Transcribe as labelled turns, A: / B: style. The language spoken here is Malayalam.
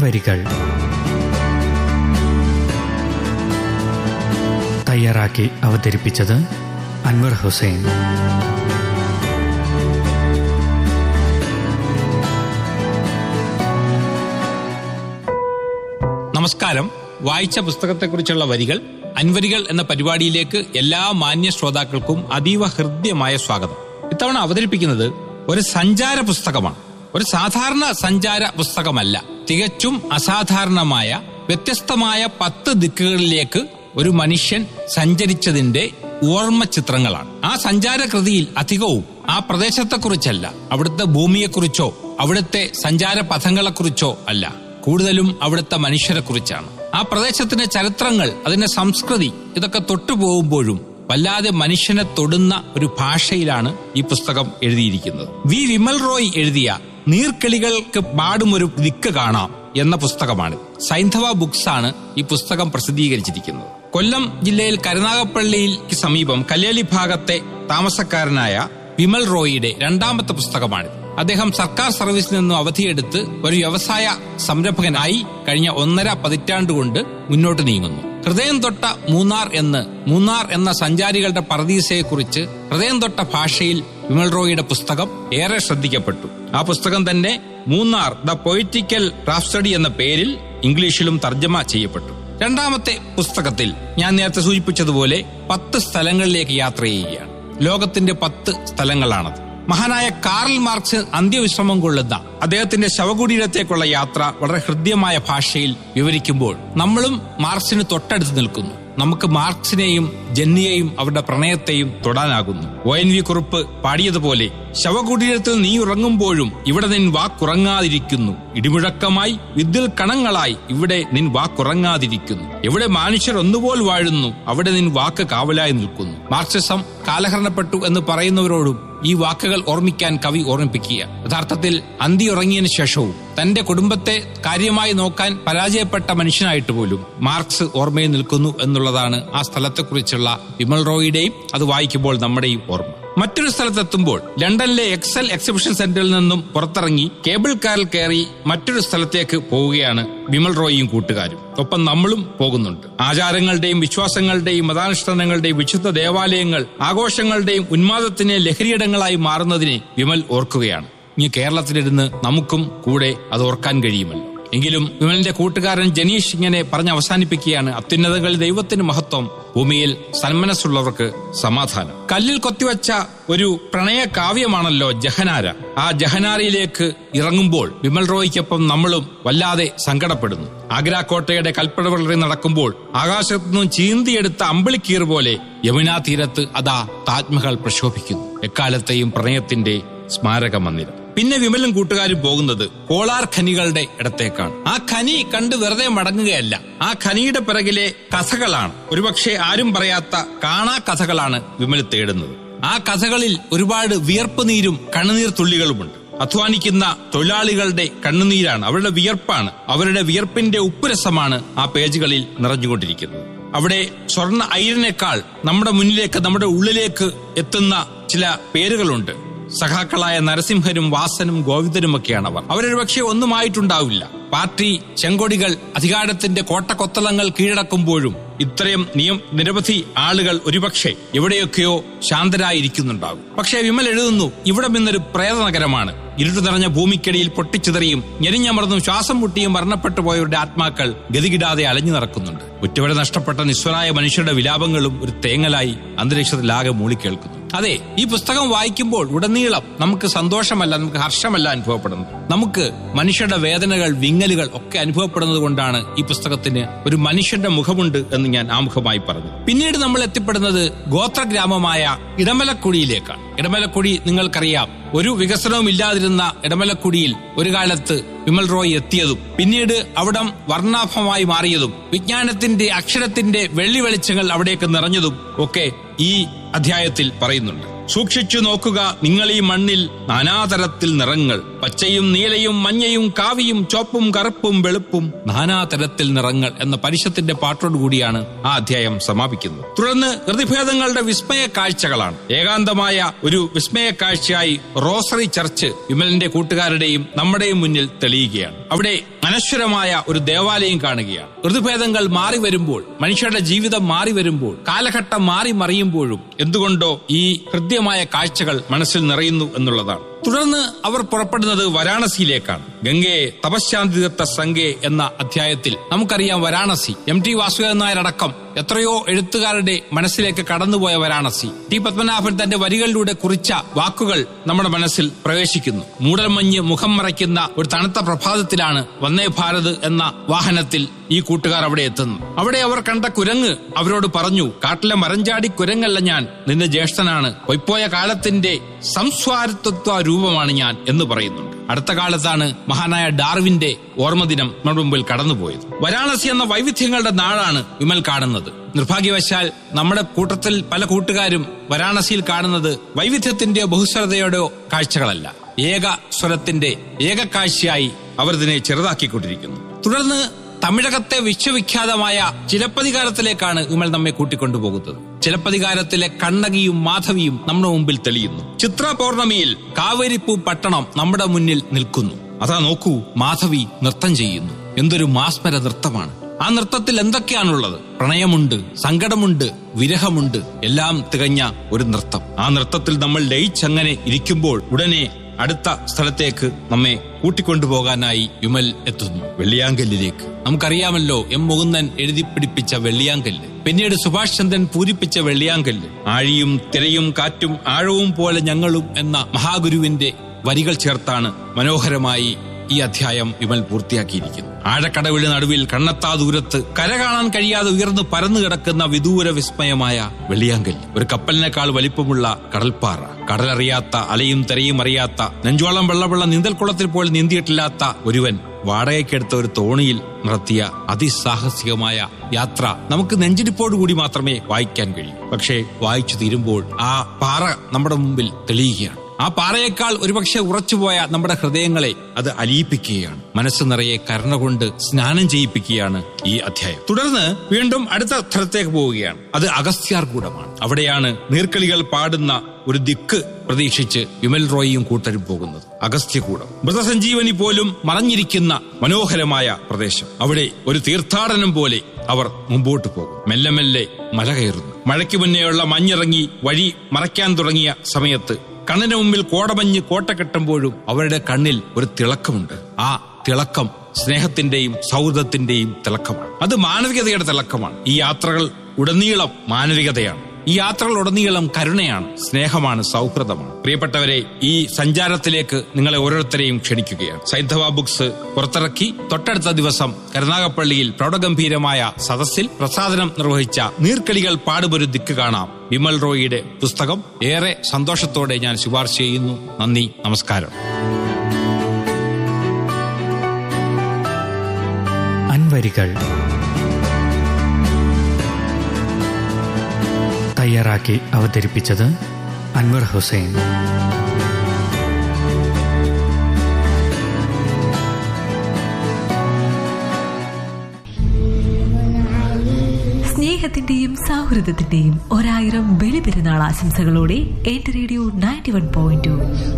A: വരികൾ തയ്യാറാക്കി അവതരിപ്പിച്ചത് അൻവർ ഹുസൈൻ
B: നമസ്കാരം വായിച്ച പുസ്തകത്തെക്കുറിച്ചുള്ള വരികൾ അൻവരികൾ എന്ന പരിപാടിയിലേക്ക് എല്ലാ മാന്യ ശ്രോതാക്കൾക്കും അതീവ ഹൃദ്യമായ സ്വാഗതം ഇത്തവണ അവതരിപ്പിക്കുന്നത് ഒരു സഞ്ചാര പുസ്തകമാണ് ഒരു സാധാരണ സഞ്ചാര പുസ്തകമല്ല തികച്ചും അസാധാരണമായ വ്യത്യസ്തമായ പത്ത് ദിക്കുകളിലേക്ക് ഒരു മനുഷ്യൻ സഞ്ചരിച്ചതിന്റെ ഓർമ്മ ചിത്രങ്ങളാണ് ആ സഞ്ചാര കൃതിയിൽ അധികവും ആ പ്രദേശത്തെക്കുറിച്ചല്ല അവിടുത്തെ ഭൂമിയെക്കുറിച്ചോ അവിടുത്തെ സഞ്ചാര പഥങ്ങളെക്കുറിച്ചോ അല്ല കൂടുതലും അവിടുത്തെ മനുഷ്യരെ കുറിച്ചാണ് ആ പ്രദേശത്തിന്റെ ചരിത്രങ്ങൾ അതിന്റെ സംസ്കൃതി ഇതൊക്കെ തൊട്ടുപോകുമ്പോഴും വല്ലാതെ മനുഷ്യനെ തൊടുന്ന ഒരു ഭാഷയിലാണ് ഈ പുസ്തകം എഴുതിയിരിക്കുന്നത് വി വിമൽ റോയ് എഴുതിയ നീർക്കിളികൾക്ക് പാടും ഒരു ദിക്ക് കാണാം എന്ന പുസ്തകമാണ് സൈന്ധവ ബുക്സ് ആണ് ഈ പുസ്തകം പ്രസിദ്ധീകരിച്ചിരിക്കുന്നത് കൊല്ലം ജില്ലയിൽ കരുനാഗപ്പള്ളിക്ക് സമീപം കല്ലേലി ഭാഗത്തെ താമസക്കാരനായ വിമൽ റോയിയുടെ രണ്ടാമത്തെ പുസ്തകമാണിത് അദ്ദേഹം സർക്കാർ സർവീസിൽ നിന്നും അവധിയെടുത്ത് ഒരു വ്യവസായ സംരംഭകനായി കഴിഞ്ഞ ഒന്നര പതിറ്റാണ്ട് കൊണ്ട് മുന്നോട്ട് നീങ്ങുന്നു ഹൃദയം തൊട്ട മൂന്നാർ എന്ന് മൂന്നാർ എന്ന സഞ്ചാരികളുടെ പറദീസയെക്കുറിച്ച് ഹൃദയം തൊട്ട ഭാഷയിൽ വിമൽ റോയിയുടെ പുസ്തകം ഏറെ ശ്രദ്ധിക്കപ്പെട്ടു ആ പുസ്തകം തന്നെ മൂന്നാർ ദ പൊയിറ്റിക്കൽ റാഫ്സ്റ്റഡി എന്ന പേരിൽ ഇംഗ്ലീഷിലും തർജ്ജമ ചെയ്യപ്പെട്ടു രണ്ടാമത്തെ പുസ്തകത്തിൽ ഞാൻ നേരത്തെ സൂചിപ്പിച്ചതുപോലെ പത്ത് സ്ഥലങ്ങളിലേക്ക് യാത്ര ചെയ്യുകയാണ് ലോകത്തിന്റെ പത്ത് സ്ഥലങ്ങളാണത് മഹാനായ കാർൽ മാർക്സ് അന്ത്യവിശ്രമം കൊള്ളുന്ന അദ്ദേഹത്തിന്റെ ശവകുടീരത്തേക്കുള്ള യാത്ര വളരെ ഹൃദ്യമായ ഭാഷയിൽ വിവരിക്കുമ്പോൾ നമ്മളും മാർക്സിന് തൊട്ടടുത്ത് നിൽക്കുന്നു നമുക്ക് മാർക്സിനെയും ജെന്നിയെയും അവരുടെ പ്രണയത്തെയും തൊടാനാകുന്നു ഒ എൻ വി കുറിപ്പ് പാടിയതുപോലെ ശവകുടീരത്തിൽ നീ ഉറങ്ങുമ്പോഴും ഇവിടെ നിൻ വാക്കുറങ്ങാതിരിക്കുന്നു ഇടിമുഴക്കമായി വിദ്യുൽ കണങ്ങളായി ഇവിടെ നിൻ വാക്കുറങ്ങാതിരിക്കുന്നു എവിടെ മനുഷ്യർ ഒന്നുപോൽ വാഴുന്നു അവിടെ നിൻ വാക്ക് കാവലായി നിൽക്കുന്നു മാർക്സിസം കാലഹരണപ്പെട്ടു എന്ന് പറയുന്നവരോടും ഈ വാക്കുകൾ ഓർമ്മിക്കാൻ കവി ഓർമ്മിപ്പിക്കുക യഥാർത്ഥത്തിൽ അന്തി ഉറങ്ങിയതിനു ശേഷവും തന്റെ കുടുംബത്തെ കാര്യമായി നോക്കാൻ പരാജയപ്പെട്ട മനുഷ്യനായിട്ട് പോലും മാർക്സ് ഓർമ്മയിൽ നിൽക്കുന്നു എന്നുള്ളതാണ് ആ സ്ഥലത്തെക്കുറിച്ചുള്ള വിമൽ റോയിയുടെയും അത് വായിക്കുമ്പോൾ നമ്മുടെയും ഓർമ്മ മറ്റൊരു സ്ഥലത്തെത്തുമ്പോൾ ലണ്ടനിലെ എക്സൽ എക്സിബിഷൻ സെന്ററിൽ നിന്നും പുറത്തിറങ്ങി കേബിൾ കാറിൽ കയറി മറ്റൊരു സ്ഥലത്തേക്ക് പോവുകയാണ് വിമൽ റോയിയും കൂട്ടുകാരും ഒപ്പം നമ്മളും പോകുന്നുണ്ട് ആചാരങ്ങളുടെയും വിശ്വാസങ്ങളുടെയും മതാനുഷ്ഠാനങ്ങളുടെയും വിശുദ്ധ ദേവാലയങ്ങൾ ആഘോഷങ്ങളുടെയും ഉന്മാദത്തിന് ലഹരിയിടങ്ങളായി മാറുന്നതിനെ വിമൽ ഓർക്കുകയാണ് ഇനി കേരളത്തിലിരുന്ന് നമുക്കും കൂടെ അത് ഓർക്കാൻ കഴിയുമല്ലോ എങ്കിലും വിമലിന്റെ കൂട്ടുകാരൻ ജനീഷ് ഇങ്ങനെ പറഞ്ഞ് അവസാനിപ്പിക്കുകയാണ് അത്യുന്നതങ്ങളിൽ ദൈവത്തിന് മഹത്വം ഭൂമിയിൽ സന്മനസ്സുള്ളവർക്ക് സമാധാനം കല്ലിൽ കൊത്തിവച്ച ഒരു പ്രണയ കാവ്യമാണല്ലോ ജഹനാര ആ ജഹനാരയിലേക്ക് ഇറങ്ങുമ്പോൾ വിമൽ റോയ്ക്കൊപ്പം നമ്മളും വല്ലാതെ സങ്കടപ്പെടുന്നു ആഗ്രാക്കോട്ടയുടെ കൽപ്പടവളറി നടക്കുമ്പോൾ ആകാശത്തുനിന്നും ചീന്തിയെടുത്ത അമ്പിളിക്കീർ പോലെ യമുനാ തീരത്ത് അതാ താജ്മഹൽ പ്രശോഭിക്കുന്നു എക്കാലത്തെയും പ്രണയത്തിന്റെ സ്മാരക മന്ദിരം പിന്നെ വിമലും കൂട്ടുകാരും പോകുന്നത് കോളാർ ഖനികളുടെ ഇടത്തേക്കാണ് ആ ഖനി കണ്ട് വെറുതെ മടങ്ങുകയല്ല ആ ഖനിയുടെ പിറകിലെ കഥകളാണ് ഒരുപക്ഷെ ആരും പറയാത്ത കാണാ കഥകളാണ് വിമൽ തേടുന്നത് ആ കഥകളിൽ ഒരുപാട് വിയർപ്പ് നീരും കണ്ണുനീർ തുള്ളികളുമുണ്ട് അധ്വാനിക്കുന്ന തൊഴിലാളികളുടെ കണ്ണുനീരാണ് അവരുടെ വിയർപ്പാണ് അവരുടെ വിയർപ്പിന്റെ ഉപ്പുരസമാണ് ആ പേജുകളിൽ നിറഞ്ഞുകൊണ്ടിരിക്കുന്നത് അവിടെ സ്വർണ്ണ ഐരനേക്കാൾ നമ്മുടെ മുന്നിലേക്ക് നമ്മുടെ ഉള്ളിലേക്ക് എത്തുന്ന ചില പേരുകളുണ്ട് സഖാക്കളായ നരസിംഹനും വാസനും ഗോവിന്ദനുമൊക്കെയാണ് അവർ അവരൊരു പക്ഷേ ഒന്നുമായിട്ടുണ്ടാവില്ല പാർട്ടി ചെങ്കൊടികൾ അധികാരത്തിന്റെ കോട്ടക്കൊത്തളങ്ങൾ കീഴടക്കുമ്പോഴും ഇത്രയും നിയം നിരവധി ആളുകൾ ഒരുപക്ഷെ എവിടെയൊക്കെയോ ശാന്തരായിരിക്കുന്നുണ്ടാകും പക്ഷേ വിമൽ എഴുതുന്നു ഇവിടെ നിന്നൊരു പ്രേതനഗരമാണ് ഇരുട്ടു നിറഞ്ഞ ഭൂമിക്കടിയിൽ പൊട്ടിച്ചിതറിയും ഞെരിഞ്ഞമർന്നും ശ്വാസം മുട്ടിയും മരണപ്പെട്ടു പോയവരുടെ ആത്മാക്കൾ ഗതികിടാതെ അലഞ്ഞു നടക്കുന്നുണ്ട് ഉറ്റവരെ നഷ്ടപ്പെട്ട നിസ്വരായ മനുഷ്യരുടെ വിലാപങ്ങളും ഒരു തേങ്ങലായി അന്തരീക്ഷത്തിലാകെ മൂളിക്കേൾക്കുന്നു അതെ ഈ പുസ്തകം വായിക്കുമ്പോൾ ഉടനീളം നമുക്ക് സന്തോഷമല്ല നമുക്ക് ഹർഷമല്ല അനുഭവപ്പെടുന്നത് നമുക്ക് മനുഷ്യരുടെ വേദനകൾ വിങ്ങലുകൾ ഒക്കെ അനുഭവപ്പെടുന്നത് കൊണ്ടാണ് ഈ പുസ്തകത്തിന് ഒരു മനുഷ്യന്റെ മുഖമുണ്ട് എന്ന് ഞാൻ ആമുഖമായി പറഞ്ഞു പിന്നീട് നമ്മൾ എത്തിപ്പെടുന്നത് ഗോത്രഗ്രാമമായ ഇടമലക്കുടിയിലേക്കാണ് ഇടമലക്കുടി നിങ്ങൾക്കറിയാം ഒരു വികസനവും ഇല്ലാതിരുന്ന ഇടമലക്കുടിയിൽ ഒരു കാലത്ത് വിമൽ റോയ് എത്തിയതും പിന്നീട് അവിടം വർണ്ണാഭമായി മാറിയതും വിജ്ഞാനത്തിന്റെ അക്ഷരത്തിന്റെ വെള്ളി വെളിച്ചങ്ങൾ അവിടേക്ക് നിറഞ്ഞതും ഒക്കെ ഈ അധ്യായത്തിൽ പറയുന്നുണ്ട് സൂക്ഷിച്ചു നോക്കുക നിങ്ങൾ ഈ മണ്ണിൽ നാനാതരത്തിൽ നിറങ്ങൾ പച്ചയും നീലയും മഞ്ഞയും കാവിയും ചോപ്പും കറുപ്പും വെളുപ്പും നാനാതരത്തിൽ നിറങ്ങൾ എന്ന പരിഷത്തിന്റെ പാട്ടോടുകൂടിയാണ് ആ അധ്യായം സമാപിക്കുന്നത് തുടർന്ന് ഋതുഭേദങ്ങളുടെ വിസ്മയ കാഴ്ചകളാണ് ഏകാന്തമായ ഒരു വിസ്മയ കാഴ്ചയായി റോസറി ചർച്ച് വിമലിന്റെ കൂട്ടുകാരുടെയും നമ്മുടെയും മുന്നിൽ തെളിയുകയാണ് അവിടെ അനശ്വരമായ ഒരു ദേവാലയം കാണുകയാണ് ഋതുഭേദങ്ങൾ മാറി വരുമ്പോൾ മനുഷ്യരുടെ ജീവിതം മാറി വരുമ്പോൾ കാലഘട്ടം മാറി മറിയുമ്പോഴും എന്തുകൊണ്ടോ ഈ ഹൃദ്യമായ കാഴ്ചകൾ മനസ്സിൽ നിറയുന്നു എന്നുള്ളതാണ് തുടർന്ന് അവർ പുറപ്പെടുന്നത് വാരാണസിയിലേക്കാണ് ഗംഗയെ തപശാന്തി തീർത്ത സംഘെ എന്ന അധ്യായത്തിൽ നമുക്കറിയാം വാരാണസി എം ടി വാസുദേവൻ നായരടക്കം എത്രയോ എഴുത്തുകാരുടെ മനസ്സിലേക്ക് കടന്നുപോയ വാരാണസി ടി പത്മനാഭൻ തന്റെ വരികളിലൂടെ കുറിച്ച വാക്കുകൾ നമ്മുടെ മനസ്സിൽ പ്രവേശിക്കുന്നു മൂടൽമഞ്ഞ് മുഖം മറയ്ക്കുന്ന ഒരു തണുത്ത പ്രഭാതത്തിലാണ് വന്ദേ ഭാരത് എന്ന വാഹനത്തിൽ ഈ കൂട്ടുകാർ അവിടെ എത്തുന്നു അവിടെ അവർ കണ്ട കുരങ്ങ് അവരോട് പറഞ്ഞു കാട്ടിലെ മരഞ്ചാടി കുരങ്ങല്ല ഞാൻ നിന്റെ ജ്യേഷ്ഠനാണ് പൊയ്പോയ കാലത്തിന്റെ സംസ്വാരത്വ രൂപമാണ് ഞാൻ എന്ന് പറയുന്നുണ്ട് അടുത്ത കാലത്താണ് മഹാനായ ഡാർവിന്റെ ഓർമ്മദിനം നമ്മുടെ മുമ്പിൽ കടന്നുപോയത് വാരാണസി എന്ന വൈവിധ്യങ്ങളുടെ നാടാണ് വിമൽ കാണുന്നത് നിർഭാഗ്യവശാൽ നമ്മുടെ കൂട്ടത്തിൽ പല കൂട്ടുകാരും വാരാണസിയിൽ കാണുന്നത് വൈവിധ്യത്തിന്റെയോ ബഹുസ്വരതയുടെയോ കാഴ്ചകളല്ല ഏക സ്വരത്തിന്റെ ഏക കാഴ്ചയായി അവർ ഇതിനെ ചെറുതാക്കിക്കൊണ്ടിരിക്കുന്നു തുടർന്ന് തമിഴകത്തെ വിശ്വവിഖ്യാതമായ ചിലപ്പതികാരത്തിലേക്കാണ് വിമൽ നമ്മെ കൂട്ടിക്കൊണ്ടുപോകുന്നത് ചിലപ്പതികാരത്തിലെ കണ്ണകിയും മാധവിയും നമ്മുടെ മുമ്പിൽ തെളിയുന്നു ചിത്ര പൗർണമിയിൽ കാവേരിപ്പൂ പട്ടണം നമ്മുടെ മുന്നിൽ നിൽക്കുന്നു അതാ നോക്കൂ മാധവി നൃത്തം ചെയ്യുന്നു എന്തൊരു മാസ്മര നൃത്തമാണ് ആ നൃത്തത്തിൽ എന്തൊക്കെയാണുള്ളത് പ്രണയമുണ്ട് സങ്കടമുണ്ട് വിരഹമുണ്ട് എല്ലാം തികഞ്ഞ ഒരു നൃത്തം ആ നൃത്തത്തിൽ നമ്മൾ ലയിച്ചങ്ങനെ ഇരിക്കുമ്പോൾ ഉടനെ അടുത്ത സ്ഥലത്തേക്ക് നമ്മെ കൂട്ടിക്കൊണ്ടുപോകാനായി വിമൽ എത്തുന്നു വെള്ളിയാങ്കല്ലിലേക്ക് നമുക്കറിയാമല്ലോ എം മുകുന്ദൻ എഴുതി പിടിപ്പിച്ച വെള്ളിയാങ്കല്ല് പിന്നീട് സുഭാഷ് ചന്ദ്രൻ പൂരിപ്പിച്ച വെള്ളിയാങ്കല്ല് ആഴിയും തിരയും കാറ്റും ആഴവും പോലെ ഞങ്ങളും എന്ന മഹാഗുരുവിന്റെ വരികൾ ചേർത്താണ് മനോഹരമായി ഈ അധ്യായം വിമൽ പൂർത്തിയാക്കിയിരിക്കുന്നു ആഴക്കടവിളി നടുവിൽ കണ്ണെത്താ ദൂരത്ത് കര കാണാൻ കഴിയാതെ ഉയർന്നു പരന്നു കിടക്കുന്ന വിദൂര വിസ്മയമായ വെള്ളിയാങ്കല്ല് ഒരു കപ്പലിനേക്കാൾ വലിപ്പമുള്ള കടൽപ്പാറ കടലറിയാത്ത അലയും തെരയും അറിയാത്ത നെഞ്ചോളം വെള്ളമുള്ള നീന്തൽക്കുളത്തിൽ പോലും നീന്തിയിട്ടില്ലാത്ത ഒരുവൻ വാടകയ്ക്കെടുത്ത ഒരു തോണിയിൽ നടത്തിയ അതിസാഹസികമായ യാത്ര നമുക്ക് നെഞ്ചിടിപ്പോടുകൂടി മാത്രമേ വായിക്കാൻ കഴിയൂ പക്ഷേ വായിച്ചു തീരുമ്പോൾ ആ പാറ നമ്മുടെ മുമ്പിൽ തെളിയുകയാണ് ആ പാറയേക്കാൾ ഒരുപക്ഷെ ഉറച്ചുപോയ നമ്മുടെ ഹൃദയങ്ങളെ അത് അലിയിപ്പിക്കുകയാണ് മനസ്സ് നിറയെ കരുണ കൊണ്ട് സ്നാനം ചെയ്യിപ്പിക്കുകയാണ് ഈ അധ്യായം തുടർന്ന് വീണ്ടും അടുത്ത സ്ഥലത്തേക്ക് പോവുകയാണ് അത് അഗസ്ത്യാർകൂടമാണ് അവിടെയാണ് നീർക്കളികൾ പാടുന്ന ഒരു ദിക്ക് പ്രതീക്ഷിച്ച് വിമൽ റോയിയും കൂട്ടരും പോകുന്നത് അഗസ്ത്യകൂടം മൃതസഞ്ജീവനി പോലും മറഞ്ഞിരിക്കുന്ന മനോഹരമായ പ്രദേശം അവിടെ ഒരു തീർത്ഥാടനം പോലെ അവർ മുമ്പോട്ട് പോകും മെല്ലെ മെല്ലെ മല കയറുന്നു മഴയ്ക്ക് മുന്നേയുള്ള മഞ്ഞിറങ്ങി വഴി മറയ്ക്കാൻ തുടങ്ങിയ സമയത്ത് കണ്ണിന് മുമ്പിൽ കോടമഞ്ഞ് കോട്ട കെട്ടുമ്പോഴും അവരുടെ കണ്ണിൽ ഒരു തിളക്കമുണ്ട് ആ തിളക്കം സ്നേഹത്തിന്റെയും സൗഹൃദത്തിന്റെയും തിളക്കമാണ് അത് മാനവികതയുടെ തിളക്കമാണ് ഈ യാത്രകൾ ഉടനീളം മാനവികതയാണ് ഈ യാത്രകൾ ഉടനീളം കരുണയാണ് സ്നേഹമാണ് സൗഹൃദമാണ് പ്രിയപ്പെട്ടവരെ ഈ സഞ്ചാരത്തിലേക്ക് നിങ്ങളെ ഓരോരുത്തരെയും ക്ഷണിക്കുകയാണ് സൈന്ധവ ബുക്സ് പുറത്തിറക്കി തൊട്ടടുത്ത ദിവസം കരുനാഗപ്പള്ളിയിൽ പ്രൗഢഗംഭീരമായ സദസ്സിൽ പ്രസാദനം നിർവഹിച്ച നീർക്കളികൾ പാടുപൊരു ദിക്ക് കാണാം വിമൽ റോയിയുടെ പുസ്തകം ഏറെ സന്തോഷത്തോടെ ഞാൻ ശുപാർശ ചെയ്യുന്നു നന്ദി നമസ്കാരം
A: അൻവരികൾ തയ്യാറാക്കി അവതരിപ്പിച്ചത് അൻവർ ഹുസൈൻ
C: സ്നേഹത്തിന്റെയും സൗഹൃദത്തിന്റെയും ഒരായിരം ബലിപെരുന്നാൾ ആശംസകളോടെ എന്റെ radio ninety one point to